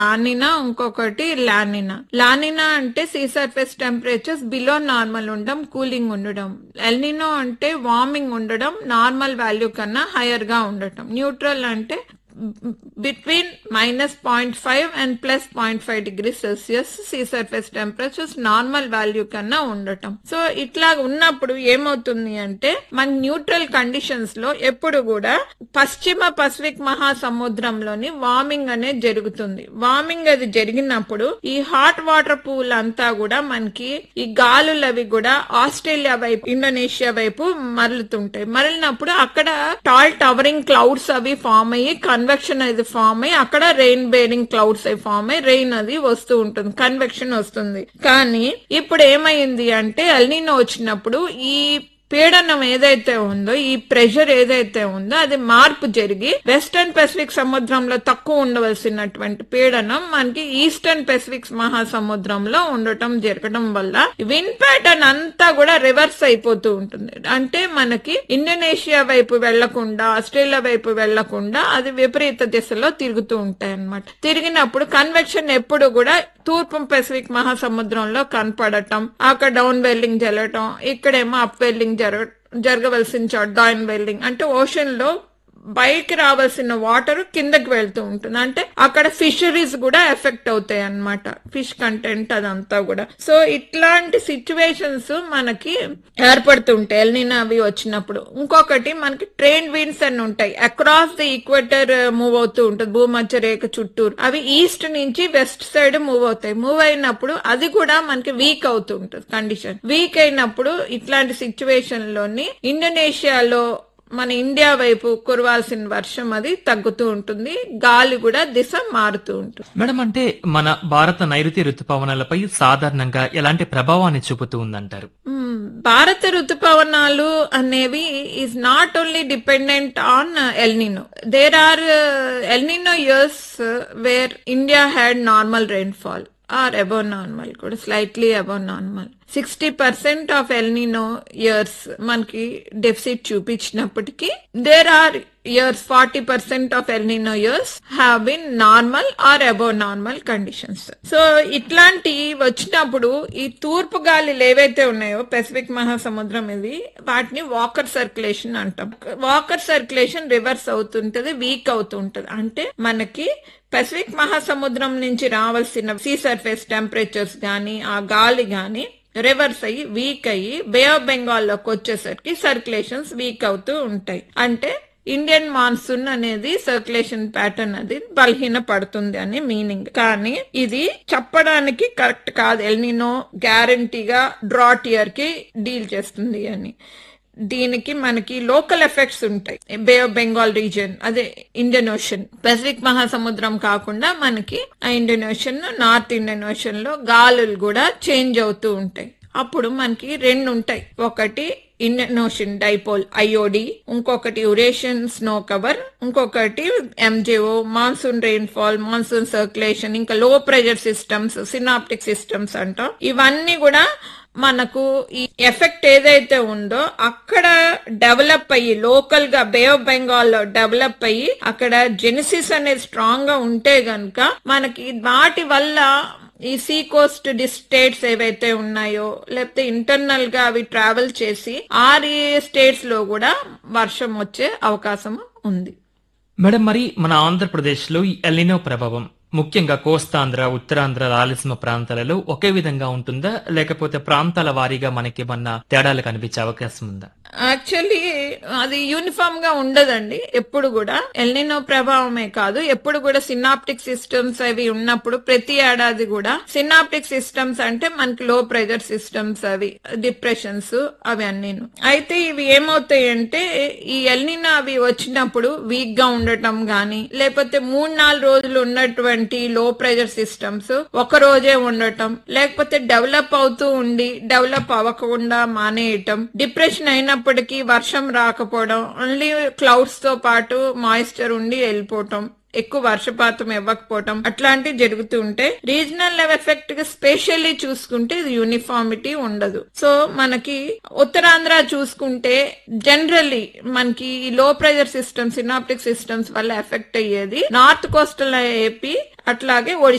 La Niña ఇంకొకటి La Nina La Nina అంటే sea surface temperatures below normal ఉండడం కూలింగ్ ఉండడం ఎల్నినో అంటే వార్మింగ్ ఉండడం నార్మల్ వాల్యూ కన్నా హైయర్ గా ఉండటం న్యూట్రల్ అంటే between minus point five and plus point five degree Celsius sea surface temperatures normal value కన్నా ఉండటం సో ఇట్లా ఉన్నప్పుడు ఏమవుతుంది అంటే మన న్యూట్రల్ కండిషన్స్ లో ఎప్పుడు కూడా పశ్చిమ పసిఫిక్ మహాసముద్రంలోని వార్మింగ్ అనేది జరుగుతుంది వార్మింగ్ అది జరిగినప్పుడు ఈ హాట్ వాటర్ పూల్ అంతా కూడా మనకి ఈ గాలులు అవి కూడా ఆస్ట్రేలియా వైపు ఇండోనేషియా వైపు మరలుతుంటాయి మరలినప్పుడు అక్కడ టాల్ టవరింగ్ క్లౌడ్స్ అవి ఫామ్ అయ్యి కన్వెక్షన్ అది ఫామ్ అయ్యి అక్కడ రెయిన్ బేరింగ్ క్లౌడ్స్ అవి ఫామ్ అయ్యి రెయిన్ అది వస్తూ ఉంటుంది కన్వెక్షన్ వస్తుంది కానీ ఇప్పుడు ఏమైంది అంటే ఎల్నినో వచ్చినప్పుడు ఈ పీడనం ఏదైతే ఉందో ఈ ప్రెషర్ ఏదైతే ఉందో అది మార్పు జరిగి వెస్టర్న్ పెసిఫిక్ సముద్రంలో తక్కువ ఉండవలసినటువంటి పీడనం మనకి ఈస్టర్న్ పెసిఫిక్ మహాసముద్రంలో ఉండటం జరగడం వల్ల విన్ ప్యాటర్న్ అంతా కూడా రివర్స్ అయిపోతూ ఉంటుంది అంటే మనకి ఇండోనేషియా వైపు వెళ్లకుండా ఆస్ట్రేలియా వైపు వెళ్లకుండా అది విపరీత దిశలో తిరుగుతూ ఉంటాయి అన్నమాట తిరిగినప్పుడు కన్వెక్షన్ ఎప్పుడు కూడా తూర్పు పెసిఫిక్ మహాసముద్రంలో కనపడటం అక్కడ డౌన్ వెల్లింగ్ జరగటం ఇక్కడేమో అప్ వెల్లింగ్ జరగ జరగవలసిన చోట డౌన్ వెల్లింగ్ అంటే ఓషన్ లో పైకి రావాల్సిన వాటర్ కిందకి వెళ్తూ ఉంటుంది అంటే అక్కడ ఫిషరీస్ కూడా ఎఫెక్ట్ అవుతాయి అన్నమాట ఫిష్ కంటెంట్ అదంతా కూడా సో ఇట్లాంటి సిచ్యువేషన్స్ మనకి ఏర్పడుతుంటాయి ఎల్నినా అవి వచ్చినప్పుడు ఇంకొకటి మనకి ట్రైన్ విండ్స్ అని ఉంటాయి అక్రాస్ ది ఈక్వేటర్ మూవ్ అవుతూ ఉంటుంది భూమధ్య రేఖ చుట్టూరు అవి ఈస్ట్ నుంచి వెస్ట్ సైడ్ మూవ్ అవుతాయి మూవ్ అయినప్పుడు అది కూడా మనకి వీక్ అవుతూ ఉంటుంది కండిషన్ వీక్ అయినప్పుడు ఇట్లాంటి సిచ్యువేషన్ లోని ఇండోనేషియాలో మన ఇండియా వైపు కురవాల్సిన వర్షం అది తగ్గుతూ ఉంటుంది గాలి కూడా దిశ మారుతూ ఉంటుంది మేడం అంటే మన భారత నైరుతి ఋతుపవనాలపై సాధారణంగా ఎలాంటి ప్రభావాన్ని చూపుతూ ఉందంటారు మ్మ్. భారత ఋతుపవనాలు అనేవి is not only dependent on El Nino there are El Nino years where India had normal rainfall or above normal కూడా slightly above normal sixty percent of El Nino years మనకి డెఫిసిట్ చూపించినప్పటికీ there are years forty percent of El Nino years have been normal or above normal conditions so ఇట్లాంటి వచ్చినప్పుడు ఈ తూర్పు గాలిలు ఏవైతే ఉన్నాయో Pacific మహాసముద్రం ఇది వాటిని వాకర్ సర్క్యులేషన్ అంటాం వాకర్ సర్క్యులేషన్ రివర్స్ అవుతుంటది వీక్ అవుతుంటది అంటే మనకి పెసిఫిక్ మహాసముద్రం నుంచి రావాల్సిన సీ సర్ఫేస్ టెంపరేచర్స్ గాని ఆ గాలి గాని రివర్స్ అయ్యి వీక్ అయ్యి బే ఆఫ్ బెంగాల్ లోకి వచ్చేసరికి సర్క్యులేషన్స్ వీక్ అవుతూ ఉంటాయి అంటే ఇండియన్ మాన్సూన్ అనేది సర్క్యులేషన్ ప్యాటర్న్ అది బలహీన పడుతుంది అని మీనింగ్ కానీ ఇది చెప్పడానికి కరెక్ట్ కాదు ఎల్నినో గ్యారంటీగా డ్రాట్ ఇయర్ కి డీల్ చేస్తుంది అని దీనికి మనకి లోకల్ ఎఫెక్ట్స్ ఉంటాయి బే ఆఫ్ బెంగాల్ రీజియన్ అదే ఇండియన్ ఓషన్ పెసిఫిక్ మహాసముద్రం కాకుండా మనకి ఆ Indian Ocean North Indian Ocean లో గాలులు కూడా చేంజ్ అవుతూ ఉంటాయి అప్పుడు మనకి రెండు ఉంటాయి ఒకటి ఇండియన్ ఓషన్ డైపోల్ ఐఓడి ఇంకొకటి యురేషియన్ స్నో కవర్ ఇంకొకటి MJO monsoon rainfall monsoon circulation ఇంకా low pressure systems synoptic systems అంటాం ఇవన్నీ కూడా మనకు ఈ ఎఫెక్ట్ ఏదైతే ఉందో అక్కడ డెవలప్ అయ్యి లోకల్ గా బే ఆఫ్ బెంగాల్ లో డెవలప్ అయ్యి అక్కడ జెనిసిస్ అనేది స్ట్రాంగ్ గా ఉంటే గనుక మనకి వాటి వల్ల ఈ సీ కోస్ట్ స్టేట్స్ ఏవైతే ఉన్నాయో లేకపోతే ఇంటర్నల్ గా అవి ట్రావెల్ చేసి ఆ స్టేట్స్ లో కూడా వర్షం వచ్చే అవకాశం ఉంది మేడం మరి మన ఆంధ్రప్రదేశ్ లో ఈ ఎలినో ప్రభావం ముఖ్యంగా కోస్తాంధ్ర ఉత్తరాంధ్ర రాయలసీమ ప్రాంతాలలో ఒకే విధంగా ఉంటుందా లేకపోతే ప్రాంతాల వారీగా మనకి ఏమన్నా తేడాలు కనిపించే అవకాశం ఉందా యాక్చువల్లీ అది యూనిఫామ్ గా ఉండదండి ఎప్పుడు కూడా ఎల్నినో ప్రభావమే కాదు ఎప్పుడు కూడా సినాప్టిక్ సిస్టమ్స్ అవి ఉన్నప్పుడు ప్రతి ఏడాది కూడా సినాప్టిక్ సిస్టమ్స్ అంటే మనకి లో ప్రెజర్ సిస్టమ్స్ అవి డిప్రెషన్స్ అవి అన్నీను అయితే ఇవి ఏమవుతాయి అంటే ఈ ఎల్నినో అవి వచ్చినప్పుడు వీక్ గా ఉండటం గాని లేకపోతే మూడు నాలుగు రోజులు ఉన్నటువంటి లో ప్రెజర్ సిస్టమ్స్ ఒక రోజే ఉండటం లేకపోతే డెవలప్ అవుతూ ఉండి డెవలప్ అవ్వకుండా మానేయటం డిప్రెషన్ అయినప్పటికీ వర్షం రాకపోవడం ఓన్లీ క్లౌడ్స్ తో పాటు మాయిశ్చర్ ఉండి వెళ్ళిపోవటం ఎక్కువ వర్షపాతం ఇవ్వకపోవటం అట్లాంటివి జరుగుతూ ఉంటాయి రీజనల్ లెవెల్ ఎఫెక్ట్ గా స్పెషల్లీ చూసుకుంటే ఇది యూనిఫార్మిటీ ఉండదు సో మనకి ఉత్తరాంధ్ర చూసుకుంటే జనరల్లీ మనకి low pressure systems synoptic systems వల్ల ఎఫెక్ట్ అయ్యేది నార్త్ కోస్టల్ ఏపీ అట్లాగే ఒడిశా